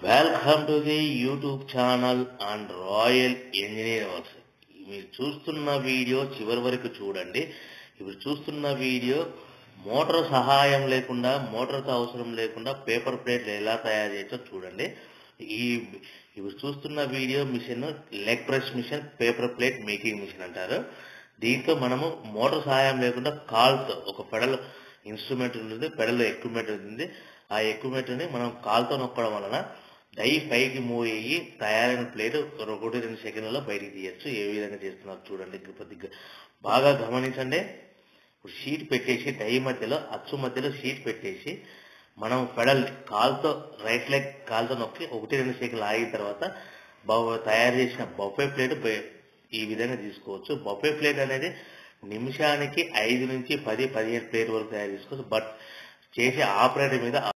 welcome to the YouTube channel and royal engineer works మీరు చూస్తున్న video చివరి వరకు చూడండి ఇప్పుడు చూస్తున్న వీడియో మోటార్ సహాయం లేకుండా మోటార్తో అవసరం లేకుండా పేపర్ ప్లేట్లు ఎలా తయారు చేయొచ్చో చూడండి ఈ ఇప్పుడు చూస్తున్న video machine leg press machine paper plate making machine అంటారు దీంతో మనము మోటార్ సహాయం లేకుండా కాల్తో ఒక పెడల్ ఇన్స్ట్రుమెంట్ ఉంటుంది పెడల్ ఎక్విప్మెంట్ ఉంటుంది ఆ ఎక్విప్మెంట్ ని మనం కాల్తో నొక్కడం వలన డై పైకి మూవ్ అయ్యి తయారైన ప్లేట్ ఒకటి రెండు సెకండ్లలో బయటికి తీయచ్చు ఏ విధంగా చేస్తున్నారు చూడండి కొద్దిగా బాగా గమనించండి ఇప్పుడు షీట్ పెట్టేసి డై మధ్యలో అచ్చు మధ్యలో షీట్ పెట్టేసి మనం పెడల్ కాల్తో రైట్ లెగ్ కాల్తో నొక్కి ఒకటి రెండు సెకండ్లు ఆగిన తర్వాత బ- తయారు చేసిన బొఫే ప్లేట్ బయ- ఈ విధంగా తీసుకోవచ్చు బొఫే ప్లేట్ అనేది నిమిషానికి ఐదు నుంచి పది పదిహేను ప్లేట్ వరకు తయారు చేసుకోవచ్చు బట్ చేసే ఆపరేటర్ మీద